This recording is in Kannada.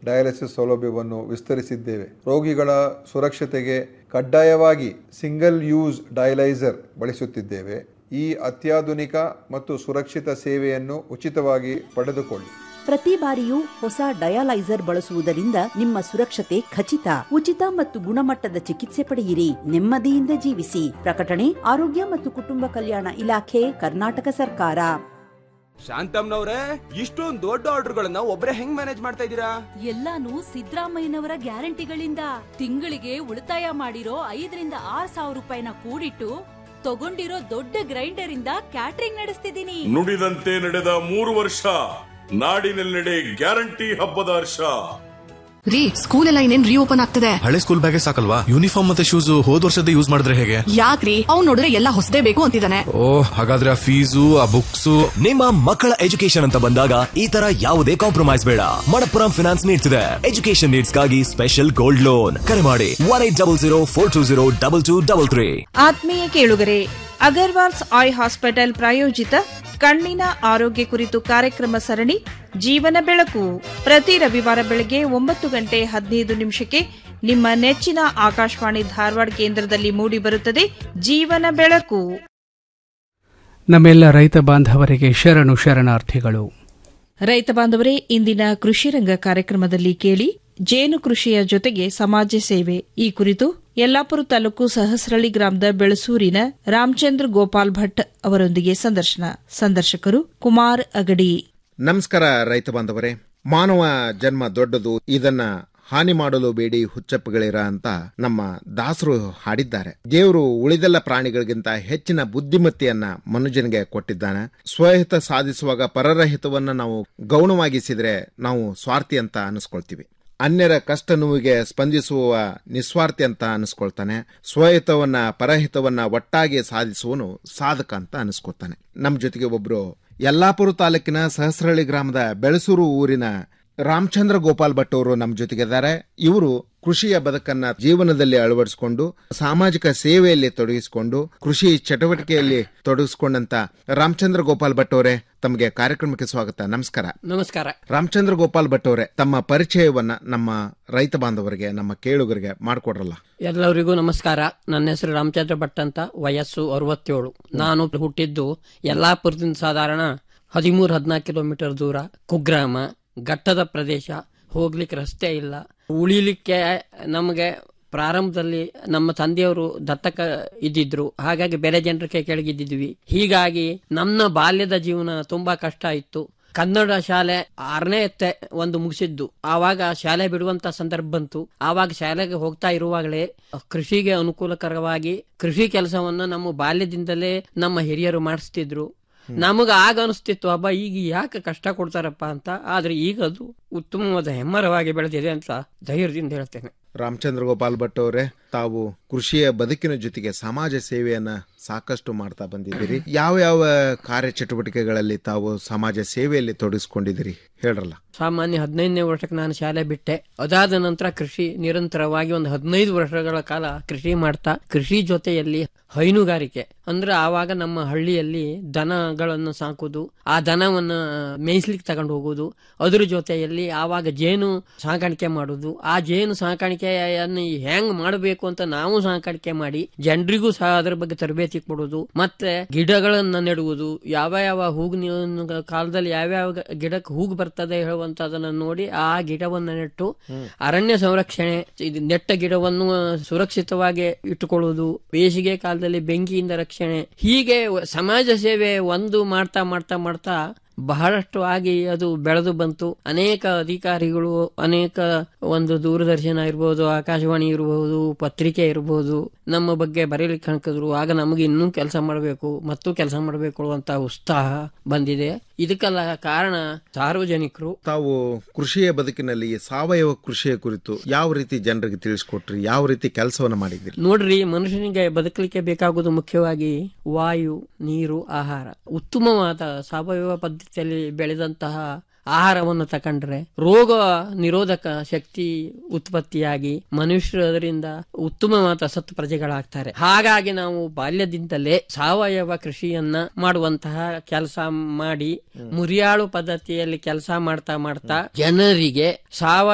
ಡಯಾಲಿಸಿಸ್ ಸೌಲಭ್ಯವನ್ನು ವಿಸ್ತರಿಸಿದ್ದೇವೆ ರೋಗಿಗಳ ಸುರಕ್ಷತೆಗೆ ಕಡ್ಡಾಯವಾಗಿ ಸಿಂಗಲ್ ಯೂಸ್ ಡಯಲೈಸರ್ ಬಳಸುತ್ತಿದ್ದೇವೆ ಈ ಅತ್ಯಾಧುನಿಕ ಮತ್ತು ಸುರಕ್ಷಿತ ಸೇವೆಯನ್ನು ಉಚಿತವಾಗಿ ಪಡೆದುಕೊಳ್ಳಿ ಪ್ರತಿ ಬಾರಿಯೂ ಹೊಸ ಡಯಾಲೈಸರ್ ಬಳಸುವುದರಿಂದ ನಿಮ್ಮ ಸುರಕ್ಷತೆ ಖಚಿತ ಉಚಿತ ಮತ್ತು ಗುಣಮಟ್ಟದ ಚಿಕಿತ್ಸೆ ಪಡೆಯಿರಿ ನೆಮ್ಮದಿಯಿಂದ ಜೀವಿಸಿ ಪ್ರಕಟಣೆ ಆರೋಗ್ಯ ಮತ್ತು ಕುಟುಂಬ ಕಲ್ಯಾಣ ಇಲಾಖೆ ಕರ್ನಾಟಕ ಸರ್ಕಾರ ಶಾಂತಮ್ನವ್ರೆ ಇಷ್ಟೊಂದು ದೊಡ್ಡ ಆರ್ಡರ್ಗಳನ್ನ ಒಬ್ರೇ ಹೆಂಗ್ ಮ್ಯಾನೇಜ್ ಮಾಡ್ತಾ ಇದ್ದೀರಾ ಎಲ್ಲಾನು ಸಿದ್ದರಾಮಯ್ಯನವರ ಗ್ಯಾರಂಟಿಗಳಿಂದ ತಿಂಗಳಿಗೆ ಉಳಿತಾಯ ಮಾಡಿರೋ ಐದರಿಂದ ಆರ್ ಸಾವಿರ ರೂಪಾಯಿನ ಕೂಡಿಟ್ಟು ತಗೊಂಡಿರೋ ದೊಡ್ಡ ಗ್ರೈಂಡರ್ ಇಂದ ಕ್ಯಾಟ್ರಿಂಗ್ ನಡೆಸ್ತಿದ್ದೀನಿ ನುಡಿದಂತೆ ನಡೆದ ಮೂರು ವರ್ಷ ನಾಡಿನೆಲ್ಲೆಡೆ ಗ್ಯಾರಂಟಿ ಹಬ್ಬದ ಹರ್ಷ ರೀ ಸ್ಕೂಲ್ ಎಲ್ಲ ಇನ್ನೇನ್ ರೀಓಪನ್ ಆಗ್ತದೆ ಹಳೆ ಸ್ಕೂಲ್ ಬ್ಯಾಗೇ ಸಾಕಲ್ವಾ ಯೂನಿಫಾರ್ಮ್ ಮತ್ತೆ ಶೂಸ್ ಹೋದ್ ವರ್ಷದ ಯೂಸ್ ಮಾಡಿದ್ರೆ ಹೇಗೆ ಯಾಕ್ರಿ ಅವ್ನ್ ನೋಡಿದ್ರೆ ಎಲ್ಲ ಹೊಸದೇ ಬೇಕು ಅಂತಿದ್ದಾನೆ ಓ ಹಾಗಾದ್ರೆ ಆ ಫೀಸು ಆ ಬುಕ್ಸ್ ನಿಮ್ಮ ಮಕ್ಕಳ ಎಜುಕೇಶನ್ ಅಂತ ಬಂದಾಗ ಈ ತರ ಯಾವುದೇ ಕಾಂಪ್ರಮೈಸ್ ಬೇಡ ಮಣಪ್ಪುರಂ ಫಿನಾನ್ಸ್ ನೀಡ್ತಿದೆ ಎಜುಕೇಶನ್ ನೀಡ್ಸ್ ಗಾಗಿ ಸ್ಪೆಷಲ್ ಗೋಲ್ಡ್ ಲೋನ್ ಕರೆ ಮಾಡಿ one eight double zero four two zero double two double three ಆತ್ಮೀಯ ಕೇಳುಗರೆ ಅಗರ್ವಾಲ್ಸ್ ಐ ಹಾಸ್ಪಿಟಲ್ ಪ್ರಾಯೋಜಿತ ಕಣ್ಣಿನ ಆರೋಗ್ಯ ಕುರಿತು ಕಾರ್ಯಕ್ರಮ ಸರಣಿ ಜೀವನ ಬೆಳಕು ಪ್ರತಿ ರವಿವಾರ ಬೆಳಗ್ಗೆ ಒಂಬತ್ತು ಗಂಟೆ ಹದಿನೈದು ನಿಮಿಷಕ್ಕೆ ನಿಮ್ಮ ನೆಚ್ಚಿನ ಆಕಾಶವಾಣಿ ಧಾರವಾಡ ಕೇಂದ್ರದಲ್ಲಿ ಮೂಡಿಬರುತ್ತದೆ ಜೀವನ ಬೆಳಕು ನಮ್ಮೆಲ್ಲ ರೈತ ಬಾಂಧವರಿಗೆ ಶರಣು ಶರಣಾರ್ಥಿಗಳು ರೈತ ಬಾಂಧವರೇ ಇಂದಿನ ಕೃಷಿ ರಂಗ ಕಾರ್ಯಕ್ರಮದಲ್ಲಿ ಕೇಳಿ ಜೇನು ಕೃಷಿಯ ಜೊತೆಗೆ ಸಮಾಜ ಸೇವೆ ಈ ಕುರಿತು ಯಲ್ಲಾಪುರ ತಾಲೂಕು ಸಹಸ್ರಳ್ಳಿ ಗ್ರಾಮದ ಬೆಳಸೂರಿನ ರಾಮಚಂದ್ರ ಗೋಪಾಲ್ ಭಟ್ ಅವರೊಂದಿಗೆ ಸಂದರ್ಶನ ಸಂದರ್ಶಕರು ಕುಮಾರ್ ಅಗಡಿ ನಮಸ್ಕಾರ ರೈತ ಬಾಂಧವರೇ ಮಾನವ ಜನ್ಮ ದೊಡ್ಡದು ಇದನ್ನ ಹಾನಿ ಮಾಡಲು ಬೇಡಿ ಹುಚ್ಚಪ್ಪಗಳಿರ ಅಂತ ನಮ್ಮ ದಾಸರು ಹಾಡಿದ್ದಾರೆ ದೇವರು ಉಳಿದೆಲ್ಲ ಪ್ರಾಣಿಗಳಿಗಿಂತ ಹೆಚ್ಚಿನ ಬುದ್ಧಿಮತ್ತೆಯನ್ನ ಮನುಜನಿಗೆ ಕೊಟ್ಟಿದ್ದಾನೆ ಸ್ವಹಿತ ಸಾಧಿಸುವಾಗ ಪರರ ಹಿತವನ್ನ ನಾವು ಗೌಣವಾಗಿಸಿದ್ರೆ ನಾವು ಸ್ವಾರ್ಥಿ ಅಂತ ಅನಿಸ್ಕೊಳ್ತೀವಿ ಅನ್ಯರ ಕಷ್ಟ ನೋವಿಗೆ ಸ್ಪಂದಿಸುವ ನಿಸ್ವಾರ್ಥಿ ಅಂತ ಅನಿಸ್ಕೊಳ್ತಾನೆ ಸ್ವಹಿತವನ್ನ ಪರಹಿತವನ್ನ ಒಟ್ಟಾಗಿ ಸಾಧಿಸುವನು ಸಾಧಕ ಅಂತ ಅನಿಸ್ಕೊಳ್ತಾನೆ ನಮ್ಮ ಜೊತೆಗೆ ಒಬ್ರು ಯಲ್ಲಾಪುರ ತಾಲೂಕಿನ ಸಹಸ್ರಹಳ್ಳಿ ಗ್ರಾಮದ ಬೆಳಸೂರು ಊರಿನ ರಾಮಚಂದ್ರ ಗೋಪಾಲ್ ಭಟ್ ಅವರು ನಮ್ಮ ಜೊತೆಗಿದ್ದಾರೆ ಇವರು ಕೃಷಿಯ ಬದುಕನ್ನ ಜೀವನದಲ್ಲಿ ಅಳವಡಿಸಿಕೊಂಡು ಸಾಮಾಜಿಕ ಸೇವೆಯಲ್ಲಿ ತೊಡಗಿಸಿಕೊಂಡು ಕೃಷಿ ಚಟುವಟಿಕೆಯಲ್ಲಿ ತೊಡಗಿಸಿಕೊಂಡಂತ ರಾಮಚಂದ್ರ ಗೋಪಾಲ್ ಭಟ್ ಅವರೇ ತಮಗೆ ಕಾರ್ಯಕ್ರಮಕ್ಕೆ ಸ್ವಾಗತ ನಮಸ್ಕಾರ ನಮಸ್ಕಾರ ರಾಮಚಂದ್ರ ಗೋಪಾಲ್ ಭಟ್ ಅವರೇ ತಮ್ಮ ಪರಿಚಯವನ್ನ ನಮ್ಮ ರೈತ ಬಾಂಧವರಿಗೆ ನಮ್ಮ ಕೇಳುಗರಿಗೆ ಮಾಡಿಕೊಡ್ರಲ್ಲ ಎಲ್ಲರಿಗೂ ನಮಸ್ಕಾರ ನನ್ನ ಹೆಸರು ರಾಮಚಂದ್ರ ಭಟ್ ಅಂತ ವಯಸ್ಸು ಅರವತ್ತೇಳು ನಾನು ಹುಟ್ಟಿದ್ದು ಯಲ್ಲಾಪುರದಿಂದ ಸಾಧಾರಣ ಹದಿಮೂರು ಹದಿನಾಲ್ಕು ಕಿಲೋಮೀಟರ್ ದೂರ ಕುಗ್ರಾಮ ಘಟ್ಟದ ಪ್ರದೇಶ ಹೋಗ್ಲಿಕ್ಕೆ ರಸ್ತೆ ಇಲ್ಲ ಉಳಿಲಿಕ್ಕೆ ನಮಗೆ ಪ್ರಾರಂಭದಲ್ಲಿ ನಮ್ಮ ತಂದೆಯವರು ದತ್ತಕ ಇದ್ದಿದ್ರು ಹಾಗಾಗಿ ಬೇರೆ ಜನರ ಕೈ ಕೆಳಗಿದ್ದಿದ್ವಿ ಹೀಗಾಗಿ ನಮ್ಮ ಬಾಲ್ಯದ ಜೀವನ ತುಂಬಾ ಕಷ್ಟ ಇತ್ತು ಕನ್ನಡ ಶಾಲೆ ಆರನೇ ಎತ್ತೆ ಒಂದು ಮುಗಿಸಿದ್ದು ಆವಾಗ ಶಾಲೆ ಬಿಡುವಂತ ಸಂದರ್ಭ ಬಂತು ಆವಾಗ ಶಾಲೆಗೆ ಹೋಗ್ತಾ ಇರುವಾಗಲೇ ಕೃಷಿಗೆ ಅನುಕೂಲಕರವಾಗಿ ಕೃಷಿ ಕೆಲಸವನ್ನ ನಮ್ಮ ಬಾಲ್ಯದಿಂದಲೇ ನಮ್ಮ ಹಿರಿಯರು ಮಾಡಿಸ್ತಿದ್ರು ನಮಗ ಆಗ ಅನಿಸ್ತಿತ್ತು ಹಬ್ಬ ಈಗ ಯಾಕೆ ಕಷ್ಟ ಕೊಡ್ತಾರಪ್ಪ ಅಂತ ಆದ್ರೆ ಈಗ ಅದು ಉತ್ತಮವಾದ ಹೆಮ್ಮರವಾಗಿ ಬೆಳೆದಿದೆ ಅಂತ ಧೈರ್ಯದಿಂದ ಹೇಳ್ತೇನೆ ರಾಮಚಂದ್ರ ಗೋಪಾಲ್ ಭಟ್ ಅವರೇ ತಾವು ಕೃಷಿಯ ಬದುಕಿನ ಜೊತೆಗೆ ಸಮಾಜ ಸೇವೆಯನ್ನ ಸಾಕಷ್ಟು ಮಾಡ್ತಾ ಬಂದಿದ್ದೀರಿ ಯಾವ ಯಾವ ಕಾರ್ಯಚಟುವಟಿಕೆಗಳಲ್ಲಿ ತಾವು ಸಮಾಜ ಸೇವೆಯಲ್ಲಿ ತೊಡಗಿಸ್ಕೊಂಡಿದ್ದೀರಿ ಹೇಳ್ರಲ್ಲ ಸಾಮಾನ್ಯ ಹದಿನೈದನೇ ವರ್ಷಕ್ಕೆ ನಾನು ಶಾಲೆ ಬಿಟ್ಟೆ ಅದಾದ ನಂತರ ಕೃಷಿ ನಿರಂತರವಾಗಿ ಒಂದು ಹದಿನೈದು ವರ್ಷಗಳ ಕಾಲ ಕೃಷಿ ಮಾಡ್ತಾ ಕೃಷಿ ಜೊತೆಯಲ್ಲಿ ಹೈನುಗಾರಿಕೆ ಅಂದ್ರೆ ಆವಾಗ ನಮ್ಮ ಹಳ್ಳಿಯಲ್ಲಿ ದನಗಳನ್ನು ಸಾಕುದು ಆ ದನವನ್ನ ಮೇಯಿಸ್ಲಿಕ್ಕೆ ತಗೊಂಡು ಹೋಗುದು ಅದ್ರ ಜೊತೆಯಲ್ಲಿ ಆವಾಗ ಜೇನು ಸಾಕಾಣಿಕೆ ಮಾಡುದು ಆ ಜೇನು ಸಾಕಾಣಿಕೆಯನ್ನು ಹೆಂಗ್ ಮಾಡಬೇಕು ಅಂತ ನಾವು ಸಾಕಾಣಿಕೆ ಮಾಡಿ ಜನರಿಗೂ ಸಹ ಅದರ ಬಗ್ಗೆ ತರಬೇತಿ ಕೊಡುವುದು ಮತ್ತೆ ಗಿಡಗಳನ್ನ ನೆಡುವುದು ಯಾವ ಯಾವ ಹೂಗಿನ ಕಾಲದಲ್ಲಿ ಯಾವ್ಯಾವ ಗಿಡಕ್ಕೆ ಹೂಗು ಬರ್ತದೆ ಹೇಳುವಂತದನ್ನ ನೋಡಿ ಆ ಗಿಡವನ್ನ ನೆಟ್ಟು ಅರಣ್ಯ ಸಂರಕ್ಷಣೆ ಇದು ನೆಟ್ಟ ಗಿಡವನ್ನು ಸುರಕ್ಷಿತವಾಗಿ ಇಟ್ಟುಕೊಳ್ಳುವುದು ಬೇಸಿಗೆ ಕಾಲದಲ್ಲಿ ಬೆಂಕಿಯಿಂದ ರಕ್ಷಣೆ ಹೀಗೆ ಸಮಾಜ ಸೇವೆ ಒಂದು ಮಾಡ್ತಾ ಮಾಡ್ತಾ ಮಾಡ್ತಾ ಬಹಳಷ್ಟು ಆಗಿ ಅದು ಬೆಳೆದು ಬಂತು ಅನೇಕ ಅಧಿಕಾರಿಗಳು ಅನೇಕ ಒಂದು ದೂರದರ್ಶನ ಇರಬಹುದು ಆಕಾಶವಾಣಿ ಇರಬಹುದು ಪತ್ರಿಕೆ ಇರಬಹುದು ನಮ್ಮ ಬಗ್ಗೆ ಬರೀಲಿಕ್ಕೆ ಹಾಕಿದ್ರು ಆಗ ನಮಗೆ ಇನ್ನೂ ಕೆಲಸ ಮಾಡಬೇಕು ಮತ್ತು ಕೆಲಸ ಮಾಡಬೇಕು ಅಂತ ಉತ್ಸಾಹ ಬಂದಿದೆ ಇದಕ್ಕೆಲ್ಲ ಕಾರಣ ಸಾರ್ವಜನಿಕರು ತಾವು ಕೃಷಿಯ ಬದುಕಿನಲ್ಲಿ ಸಾವಯವ ಕೃಷಿಯ ಕುರಿತು ಯಾವ ರೀತಿ ಜನರಿಗೆ ತಿಳಿಸ್ಕೊಟ್ರಿ ಯಾವ ರೀತಿ ಕೆಲಸವನ್ನ ಮಾಡಿದ್ದೀರಿ ನೋಡ್ರಿ ಮನುಷ್ಯನಿಗೆ ಬದುಕಲಿಕ್ಕೆ ಬೇಕಾಗುವುದು ಮುಖ್ಯವಾಗಿ ವಾಯು ನೀರು ಆಹಾರ ಉತ್ತಮವಾದ ಸಾವಯವ ಪದ್ಧತಿಯಲ್ಲಿ ಬೆಳೆದಂತಹ ಆಹಾರವನ್ನು ತಕೊಂಡ್ರೆ ರೋಗ ನಿರೋಧಕ ಶಕ್ತಿ ಉತ್ಪತ್ತಿಯಾಗಿ ಮನುಷ್ಯರು ಅದರಿಂದ ಉತ್ತಮವಾದ ಸತ್ತು ಪ್ರಜೆಗಳಾಗ್ತಾರೆ ಹಾಗಾಗಿ ನಾವು ಬಾಲ್ಯದಿಂದಲೇ ಸಾವಯವ ಕೃಷಿಯನ್ನ ಮಾಡುವಂತಹ ಕೆಲಸ ಮಾಡಿ ಮುರಿಯಾಳು ಪದ್ಧತಿಯಲ್ಲಿ ಕೆಲಸ ಮಾಡ್ತಾ ಮಾಡ್ತಾ ಜನರಿಗೆ ಸಾವಯವ